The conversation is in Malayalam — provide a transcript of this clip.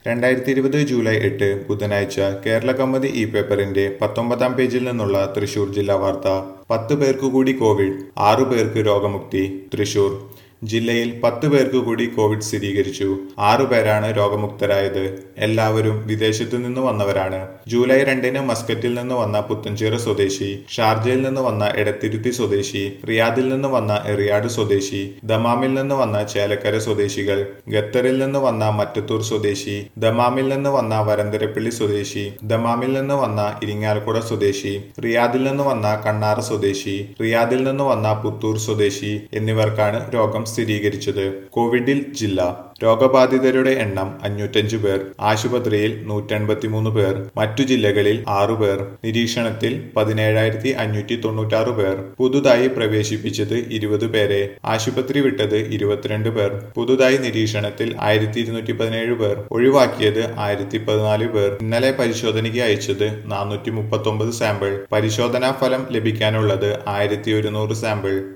രണ്ടായിരത്തി ഇരുപത് ജൂലൈ എട്ട് ബുധനാഴ്ച കേരള കൗമുദി ഇ പേപ്പറിന്റെ പത്തൊമ്പതാം പേജിൽ നിന്നുള്ള തൃശൂർ ജില്ലാ വാർത്ത പത്ത് പേർക്കു കൂടി കോവിഡ് ആറു പേർക്ക് രോഗമുക്തി തൃശൂർ ജില്ലയിൽ പത്ത് പേർക്ക് കൂടി കോവിഡ് സ്ഥിരീകരിച്ചു ആറു പേരാണ് രോഗമുക്തരായത് എല്ലാവരും വിദേശത്തു നിന്ന് വന്നവരാണ് ജൂലൈ രണ്ടിന് മസ്കറ്റിൽ നിന്ന് വന്ന പുത്തഞ്ചിറ സ്വദേശി ഷാർജയിൽ നിന്ന് വന്ന എടത്തിരുത്തി സ്വദേശി റിയാദിൽ നിന്ന് വന്ന എറിയാട് സ്വദേശി ദമാമിൽ നിന്ന് വന്ന ചേലക്കര സ്വദേശികൾ ഖത്തറിൽ നിന്ന് വന്ന മറ്റത്തൂർ സ്വദേശി ദമാമിൽ നിന്ന് വന്ന വരന്തരപ്പള്ളി സ്വദേശി ദമാമിൽ നിന്ന് വന്ന ഇരിങ്ങാലക്കുട സ്വദേശി റിയാദിൽ നിന്ന് വന്ന കണ്ണാറ സ്വദേശി റിയാദിൽ നിന്ന് വന്ന പുത്തൂർ സ്വദേശി എന്നിവർക്കാണ് രോഗം സ്ഥിരീകരിച്ചത് കോവിഡിൽ ജില്ല രോഗബാധിതരുടെ എണ്ണം അഞ്ഞൂറ്റഞ്ചു പേർ ആശുപത്രിയിൽ നൂറ്റൻപത്തിമൂന്ന് പേർ മറ്റു ജില്ലകളിൽ ആറു പേർ നിരീക്ഷണത്തിൽ പതിനേഴായിരത്തി അഞ്ഞൂറ്റി തൊണ്ണൂറ്റാറ് പേർ പുതുതായി പ്രവേശിപ്പിച്ചത് ഇരുപത് പേരെ ആശുപത്രി വിട്ടത് ഇരുപത്തിരണ്ട് പേർ പുതുതായി നിരീക്ഷണത്തിൽ ആയിരത്തി ഇരുന്നൂറ്റി പതിനേഴ് പേർ ഒഴിവാക്കിയത് ആയിരത്തി പതിനാല് പേർ ഇന്നലെ പരിശോധനയ്ക്ക് അയച്ചത് നാനൂറ്റി മുപ്പത്തൊമ്പത് സാമ്പിൾ പരിശോധനാ ഫലം ലഭിക്കാനുള്ളത് ആയിരത്തി ഒരുന്നൂറ് സാമ്പിൾ